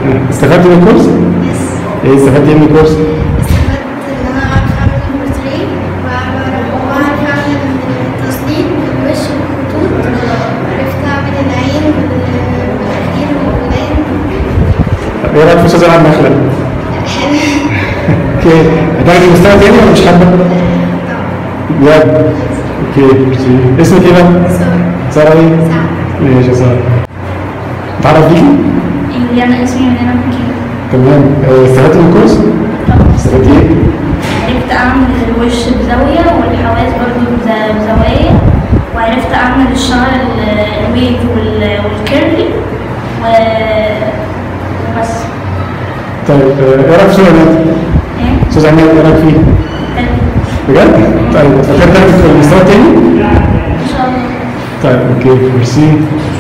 استفدت من الكورس؟ يس ايه استفدت ايه من الكورس؟ استفدت ان انا اعرف اعمل البورتريه واعرف واعرف اعمل التصنيع والوش والخطوط وعرفت اعمل العين والاخير والودان طب ايه رايك في استاذ العاب مخلب؟ حلو اوكي هتاخدي مستوى تاني ولا مش حابه؟ بجد؟ اوكي ميرسي اسمك ايه بقى؟ سوري ساره ايه؟ ساعة ماشي يا ساره اتعرف بيكي؟ انا اسمي مدينة بكير تمام آه، استفدت من الكورس؟ استفدت ايه؟ عرفت اعمل الوش بزاوية والحواس برضو بز- بزوايا وعرفت اعمل الشعر ال- الويف وال- والكيرلي و وبس طيب آه، ايه رايك في استاذ عماد؟ ايه استاذ عماد ايه رايك فيه؟ حلو. بجد؟ طيب فكرت تاخد في المستوى التاني؟ ان شاء الله طيب اوكي ميرسي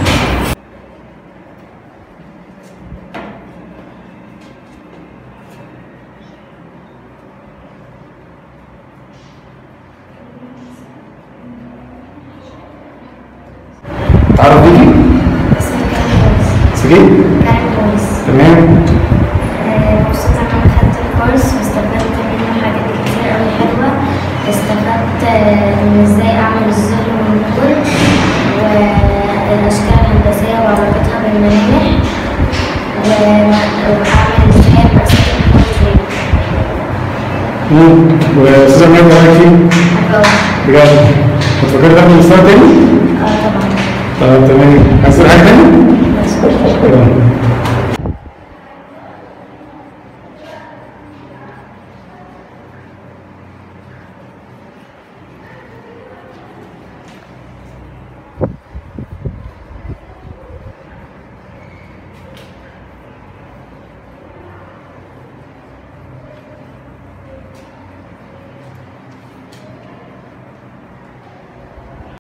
تعرف بيكي؟ اسمي كان سجين؟ كان كويس تمام مبسوطة إن أنا خدت الكورس واستفدت منه حاجات كتير أوي حلوة استفدت إن إزاي أعمل الظل والنور والأشكال الهندسية وعلاقتها بالملامح و- وأعمل إزاي برسم البورتريه مم. واستاذ عماد ايه رايك فيه؟ بجد؟ هتفكري تاخد المستوى التاني؟ اه طبعا طيب تمام عايز تقول حاجه تاني؟ بس شكرا